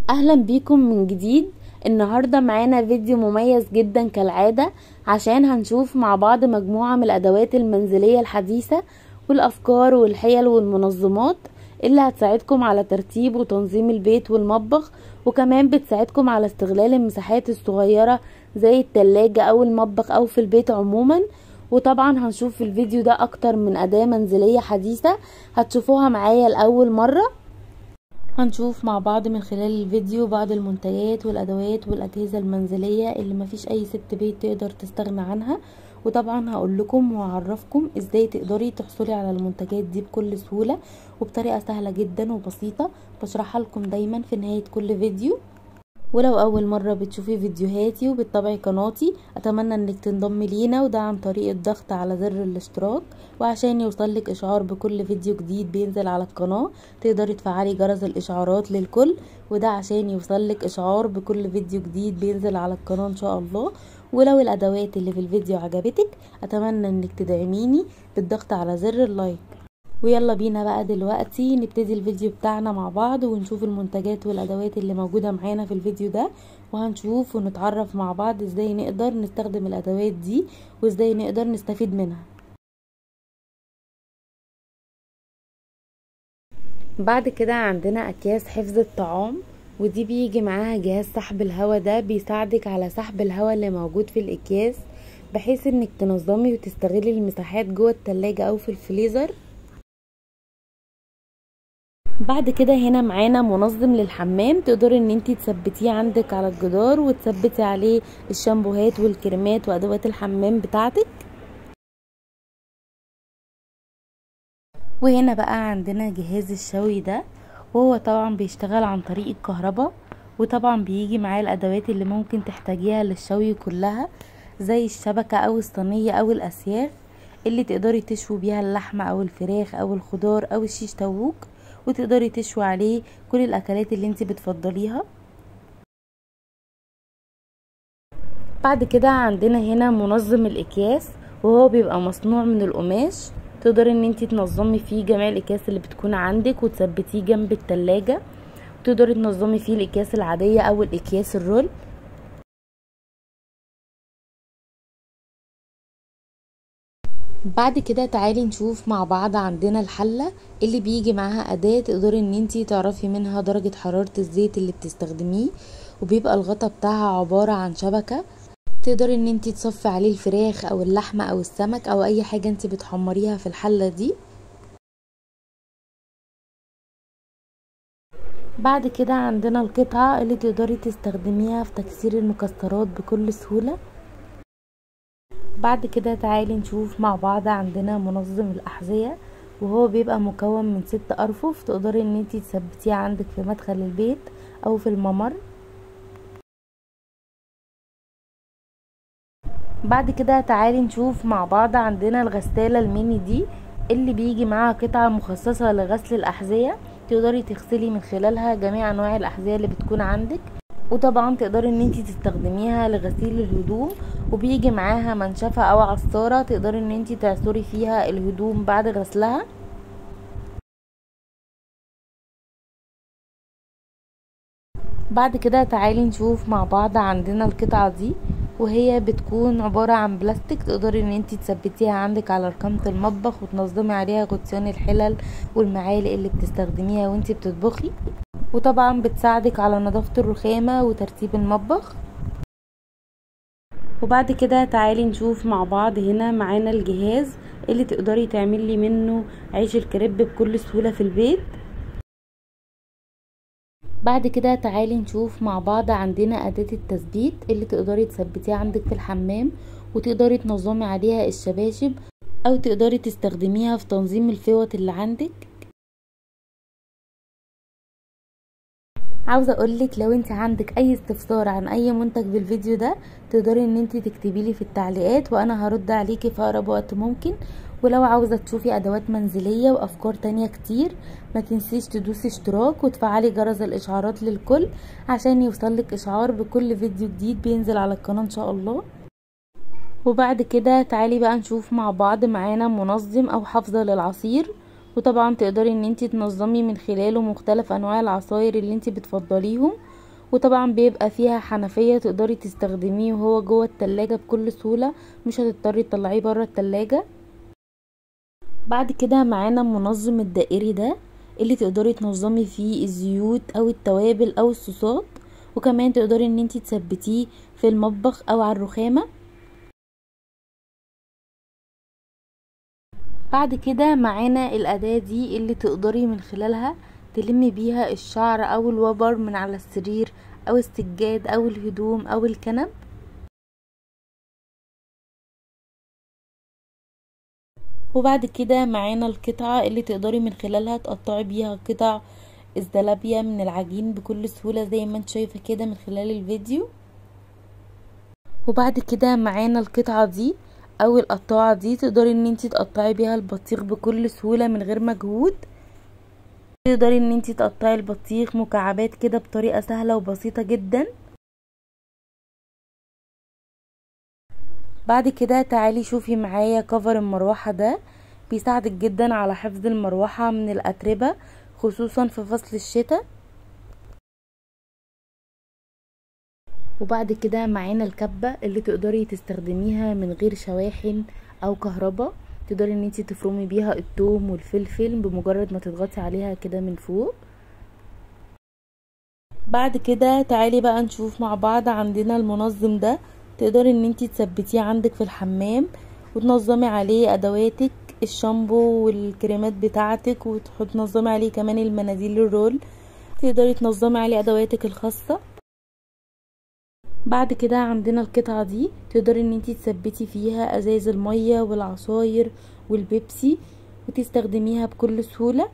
اهلا بيكم من جديد النهاردة معانا فيديو مميز جدا كالعادة عشان هنشوف مع بعض مجموعة من الادوات المنزلية الحديثة والافكار والحيل والمنظمات اللي هتساعدكم على ترتيب وتنظيم البيت والمطبخ وكمان بتساعدكم على استغلال المساحات الصغيرة زي التلاجة او المطبخ او في البيت عموما وطبعا هنشوف في الفيديو ده اكتر من اداة منزلية حديثة هتشوفوها معايا لاول مرة هنشوف مع بعض من خلال الفيديو بعض المنتجات والادوات والاجهزة المنزلية اللي مفيش اي ست بيت تقدر تستغنى عنها وطبعا هقول لكم واعرفكم ازاي تقدري تحصلي على المنتجات دي بكل سهولة وبطريقة سهلة جدا وبسيطة بشرحها لكم دايما في نهاية كل فيديو ولو اول مرة بتشوفي فيديوهاتي وبتتابعي قناتي اتمنى انك تنضمي لينا وده عن طريق الضغط على زر الاشتراك وعشان يوصلك اشعار بكل فيديو جديد بينزل على القناة تقدري تفعلي جرس الاشعارات للكل وده عشان يوصلك اشعار بكل فيديو جديد بينزل على القناة ان شاء الله ولو الادوات اللي في الفيديو عجبتك اتمنى انك تدعميني بالضغط على زر اللايك ويلا بينا بقى دلوقتي نبتدي الفيديو بتاعنا مع بعض ونشوف المنتجات والادوات اللي موجودة معانا في الفيديو ده وهنشوف ونتعرف مع بعض ازاي نقدر نستخدم الادوات دي وازاي نقدر نستفيد منها بعد كده عندنا اكياس حفظ الطعام ودي بيجي معاها جهاز سحب الهواء ده بيساعدك على سحب الهواء اللي موجود في الاكياس بحيث انك تنظمي وتستغلي المساحات جوه التلاجة او في الفريزر بعد كده هنا معانا منظم للحمام تقدري ان انتي تثبتيه عندك على الجدار وتثبتي عليه الشامبوهات والكريمات وادوات الحمام بتاعتك وهنا بقى عندنا جهاز الشوي ده وهو طبعا بيشتغل عن طريق الكهرباء وطبعا بيجي معاه الادوات اللي ممكن تحتاجيها للشوي كلها زي الشبكة او الصينية او الاسياخ اللي تقدري تشوي بيها اللحمة او الفراخ او الخضار او الشيش طاووق وتقدري تشوي عليه كل الاكلات اللي انت بتفضليها بعد كده عندنا هنا منظم الاكياس وهو بيبقى مصنوع من القماش تقدري ان انت تنظمي فيه جميع الاكياس اللي بتكون عندك وتثبتيه جنب التلاجة تقدري تنظمي فيه الاكياس العادية او الاكياس الرول بعد كده تعالي نشوف مع بعض عندنا الحلة اللي بيجي معاها اداة تقدري ان انتي تعرفي منها درجة حرارة الزيت اللي بتستخدميه وبيبقى الغطا بتاعها عبارة عن شبكة تقدري ان انتي تصفي عليه الفراخ او اللحمة او السمك او اي حاجة انتي بتحمريها في الحلة دي بعد كده عندنا القطعة اللي تقدري تستخدميها في تكسير المكسرات بكل سهولة بعد كده تعالي نشوف مع بعض عندنا منظم الأحذية وهو بيبقى مكون من ست أرفف تقدري ان انتي تثبتيه عندك في مدخل البيت او في الممر بعد كده تعالي نشوف مع بعض عندنا الغسالة الميني دي اللي بيجي معاها قطعة مخصصة لغسل الأحذية تقدري تغسلي من خلالها جميع أنواع الأحذية اللي بتكون عندك وطبعا تقدري ان انتي تستخدميها لغسيل الهدوم وبيجي معاها منشفة او عصارة تقدري ان انتي تعصري فيها الهدوم بعد غسلها بعد كده تعالي نشوف مع بعض عندنا القطعة دي وهي بتكون عبارة عن بلاستيك تقدري ان انتي تثبتيها عندك على ركامة المطبخ وتنظمي عليها غطيان الحلل والمعالق اللي بتستخدميها وانتي بتطبخي وطبعا بتساعدك على نظافة الرخامة وترتيب المطبخ وبعد كده تعالي نشوف مع بعض هنا معانا الجهاز اللي تقدري تعملي منه عيش الكريب بكل سهولة في البيت بعد كده تعالي نشوف مع بعض عندنا أداة التثبيت اللي تقدري تثبتيها عندك في الحمام وتقدري تنظمي عليها الشباشب أو تقدري تستخدميها في تنظيم الفوط اللي عندك عاوزه اقولك لو انت عندك اي استفسار عن اي منتج في الفيديو ده تقدري ان انت تكتبي لي في التعليقات وانا هرد عليكي في اقرب وقت ممكن ولو عاوزه تشوفي ادوات منزليه وافكار تانية كتير ما تنسيش تدوسي اشتراك وتفعلي جرس الاشعارات للكل عشان يوصلك اشعار بكل فيديو جديد بينزل على القناه ان شاء الله وبعد كده تعالي بقى نشوف مع بعض معانا منظم او حافظه للعصير وطبعا تقدري ان انتي تنظمي من خلاله مختلف انواع العصاير اللي انتي بتفضليهم وطبعا بيبقى فيها حنفية تقدري تستخدميه وهو جوه التلاجة بكل سهولة مش هتضطري تطلعيه بره التلاجة بعد كده معانا المنظم الدائري ده اللي تقدري تنظمي فيه الزيوت او التوابل او الصوصات وكمان تقدري ان انتي تثبتيه في المطبخ او على الرخامة بعد كده معانا الاداة دي اللي تقدري من خلالها تلمي بيها الشعر او الوبر من على السرير او السجاد او الهدوم او الكنب وبعد كده معانا القطعة اللي تقدري من خلالها تقطعي بيها قطع الزلابية من العجين بكل سهولة زي ما انت شايفة كده من خلال الفيديو وبعد كده معانا القطعة دي او القطاعة دي تقدري ان انت تقطعي بيها البطيخ بكل سهولة من غير مجهود تقدري ان انت تقطعي البطيخ مكعبات كده بطريقة سهلة وبسيطة جدا بعد كده تعالي شوفي معايا كفر المروحة ده بيساعدك جدا على حفظ المروحة من الأتربة خصوصا في فصل الشتاء وبعد كده معانا الكبة اللي تقدري تستخدميها من غير شواحن او كهرباء تقدري ان انتي تفرمي بيها الثوم والفلفل بمجرد ما تضغطي عليها كده من فوق بعد كده تعالي بقى نشوف مع بعض عندنا المنظم ده تقدري ان انتي تثبتيه عندك في الحمام وتنظمي عليه ادواتك الشامبو والكريمات بتاعتك وتنظمي عليه كمان المناديل الرول تقدري تنظمي عليه ادواتك الخاصة بعد كده عندنا القطعة دي تقدري ان انتي تثبتي فيها ازاز المية والعصاير والبيبسي وتستخدميها بكل سهولة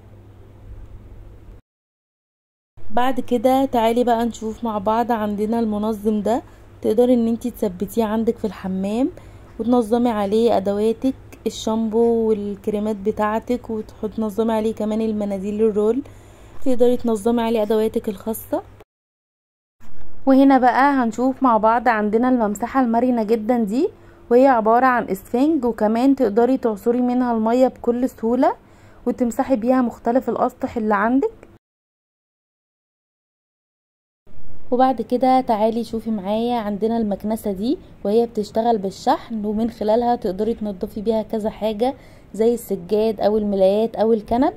بعد كده تعالي بقى نشوف مع بعض عندنا المنظم ده تقدري ان انتي تثبتيه عندك في الحمام وتنظمي عليه ادواتك الشامبو والكريمات بتاعتك وتنظمي عليه كمان المناديل الرول تقدري تنظمي عليه ادواتك الخاصة وهنا بقى هنشوف مع بعض عندنا الممسحة المرنة جدا دي وهي عبارة عن اسفنج وكمان تقدري تعصري منها المية بكل سهولة وتمسحي بيها مختلف الاسطح اللي عندك وبعد كده تعالي شوفي معايا عندنا المكنسة دي وهي بتشتغل بالشحن ومن خلالها تقدري تنضفي بيها كذا حاجة زي السجاد او الملايات او الكنب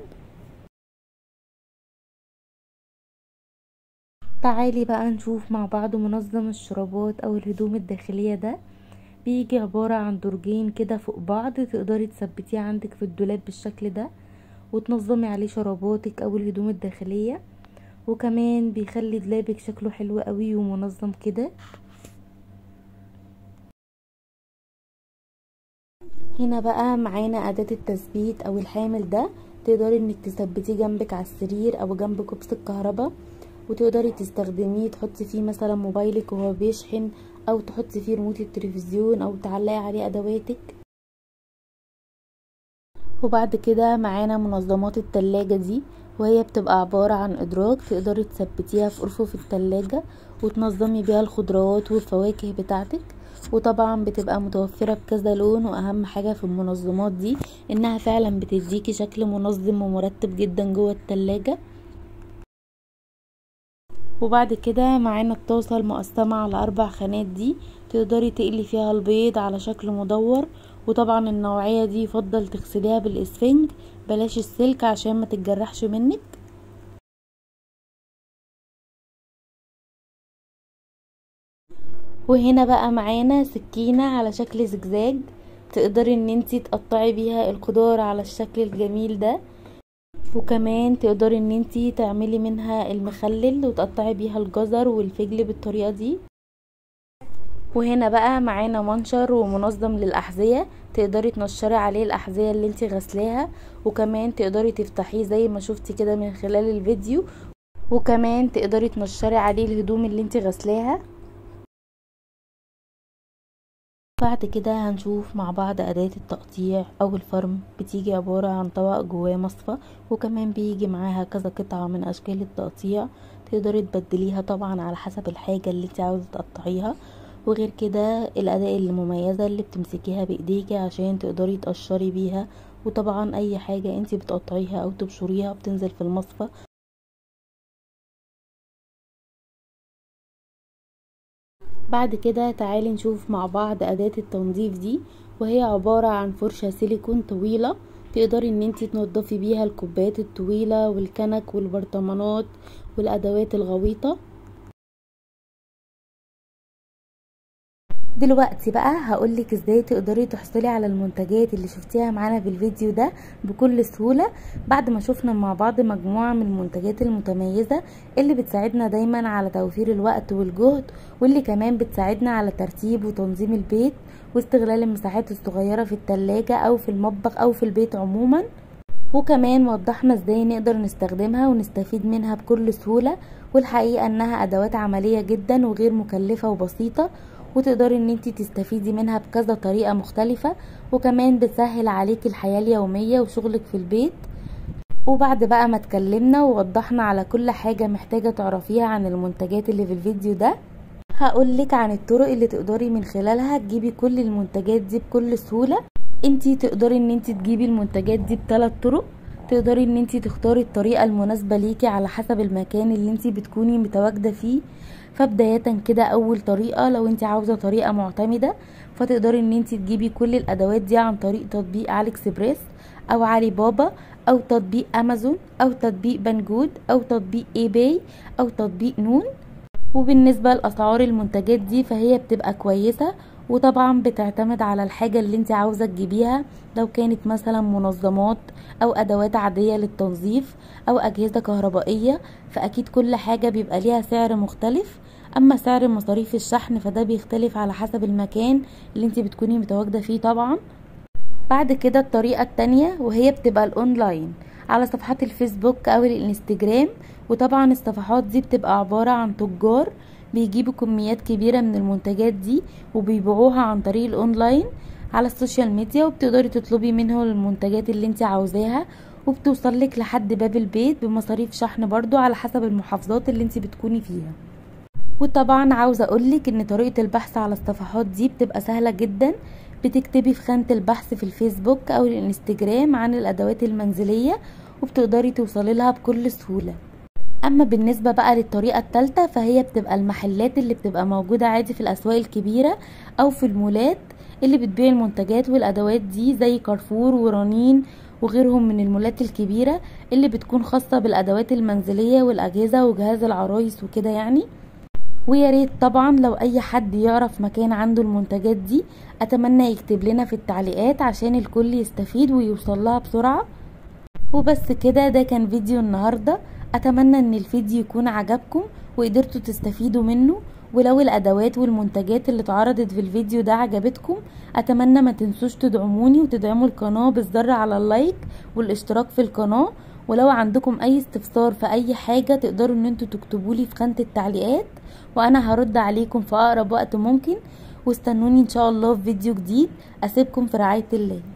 تعالي بقى نشوف مع بعض منظم الشرابات او الهدوم الداخلية ده بيجي عبارة عن درجين كده فوق بعض تقدري تثبتيه عندك في الدولاب بالشكل ده وتنظمي عليه شراباتك او الهدوم الداخلية وكمان بيخلي دولابك شكله حلو قوي ومنظم كده هنا بقى معانا اداة التثبيت او الحامل ده تقدري انك تثبتيه جنبك على السرير او جنب كوبس الكهرباء وتقدري تستخدميه تحطي فيه مثلا موبايلك وهو بيشحن او تحطي فيه ريموت التلفزيون او تعلقي عليه ادواتك وبعد كده معانا منظمات التلاجة دي وهي بتبقى عبارة عن ادراج تقدري تثبتيها في ارفف التلاجة وتنظمي بيها الخضروات والفواكه بتاعتك وطبعا بتبقى متوفرة بكذا لون واهم حاجة في المنظمات دي انها فعلا بتديكي شكل منظم ومرتب جدا جوه التلاجة وبعد كده معانا الطاسة المقسمة على اربع خانات دي تقدري تقلي فيها البيض على شكل مدور وطبعا النوعية دي يفضل تغسليها بالاسفنج بلاش السلك عشان ما تتجرحش منك وهنا بقى معانا سكينة على شكل زجزاج تقدري ان انتي تقطعي بيها الخضار على الشكل الجميل ده وكمان تقدري ان انتي تعملي منها المخلل وتقطعي بيها الجزر والفجل بالطريقة دي وهنا بقى معانا منشر ومنظم للأحذية تقدري تنشري عليه الأحذية اللي انتي غسلاها وكمان تقدري تفتحيه زي ما شفتي كده من خلال الفيديو وكمان تقدري تنشري عليه الهدوم اللي انتي غسلاها بعد كده هنشوف مع بعض أداة التقطيع أو الفرم بتيجي عبارة عن طبق جواه مصفى وكمان بيجي معاها كذا قطعة من أشكال التقطيع تقدري تبدليها طبعا على حسب الحاجة اللي انت عاوزة تقطعيها وغير كده الأداة المميزة اللي بتمسكيها بإيديكي عشان تقدري تقشري بيها وطبعا أي حاجة انت بتقطعيها أو تبشريها بتنزل في المصفى بعد كده تعالي نشوف مع بعض اداة التنظيف دي وهي عبارة عن فرشة سيليكون طويلة تقدري ان انتي تنضفي بيها الكوبايات الطويلة والكنك والبرطمانات والادوات الغويطة دلوقتي بقى هقولك ازاي تقدري تحصلي على المنتجات اللي شفتيها معانا في الفيديو ده بكل سهولة بعد ما شفنا مع بعض مجموعة من المنتجات المتميزة اللي بتساعدنا دايما على توفير الوقت والجهد واللي كمان بتساعدنا على ترتيب وتنظيم البيت واستغلال المساحات الصغيرة في التلاجة او في المطبخ او في البيت عموما وكمان وضحنا ازاي نقدر نستخدمها ونستفيد منها بكل سهولة والحقيقة انها ادوات عملية جدا وغير مكلفة وبسيطة وتقدري ان انتي تستفيدي منها بكذا طريقة مختلفة وكمان بتسهل عليكي الحياة اليومية وشغلك في البيت وبعد بقى ما اتكلمنا ووضحنا على كل حاجة محتاجة تعرفيها عن المنتجات اللي في الفيديو ده هقولك عن الطرق اللي تقدري من خلالها تجيبي كل المنتجات دي بكل سهولة انتي تقدري ان انتي تجيبي المنتجات دي بثلاث طرق تقدري ان انتي تختاري الطريقة المناسبة ليكي على حسب المكان اللي انتي بتكوني متواجدة فيه فبداية كده اول طريقة لو انت عاوزة طريقة معتمدة فتقدري ان انت تجيبي كل الادوات دي عن طريق تطبيق علي اكسبريس او علي بابا او تطبيق امازون او تطبيق بنجود او تطبيق اي باي او تطبيق نون وبالنسبة لاسعار المنتجات دي فهي بتبقى كويسة وطبعا بتعتمد على الحاجة اللي انت عاوزة تجيبيها لو كانت مثلا منظمات او ادوات عادية للتنظيف او اجهزة كهربائية فاكيد كل حاجة بيبقى ليها سعر مختلف اما سعر مصاريف الشحن فده بيختلف على حسب المكان اللي انت بتكوني متواجدة فيه طبعا بعد كده الطريقة التانية وهي بتبقى الاونلاين على صفحات الفيسبوك او الانستجرام وطبعا الصفحات دي بتبقى عبارة عن تجار بيجيبوا كميات كبيرة من المنتجات دي وبيبيعوها عن طريق الاونلاين على السوشيال ميديا وبتقدري تطلبي منهم المنتجات اللي انت عاوزاها وبتوصل لك لحد باب البيت بمصاريف شحن برضو على حسب المحافظات اللي انت بتكوني فيها وطبعا عاوزة اقولك ان طريقة البحث على الصفحات دي بتبقى سهلة جدا بتكتبي في خانة البحث في الفيسبوك او الانستجرام عن الادوات المنزلية وبتقدري توصلي لها بكل سهولة اما بالنسبة بقى للطريقة التالتة فهي بتبقى المحلات اللي بتبقى موجودة عادي في الاسواق الكبيرة او في المولات اللي بتبيع المنتجات والادوات دي زي كارفور ورنين وغيرهم من المولات الكبيرة اللي بتكون خاصة بالادوات المنزلية والاجهزة وجهاز العرايس وكده يعني ويا ريت طبعا لو اي حد يعرف مكان عنده المنتجات دي اتمنى يكتب لنا في التعليقات عشان الكل يستفيد ويوصل لها بسرعة وبس كده ده كان فيديو النهاردة اتمنى ان الفيديو يكون عجبكم وقدرتوا تستفيدوا منه ولو الادوات والمنتجات اللي اتعرضت في الفيديو ده عجبتكم اتمنى ما تنسوش تدعموني وتدعموا القناة بالضغط على اللايك والاشتراك في القناة ولو عندكم اي استفسار في اي حاجة تقدروا ان انتوا تكتبولي في خانة التعليقات وانا هرد عليكم في اقرب وقت ممكن واستنوني ان شاء الله في فيديو جديد اسيبكم في رعاية الله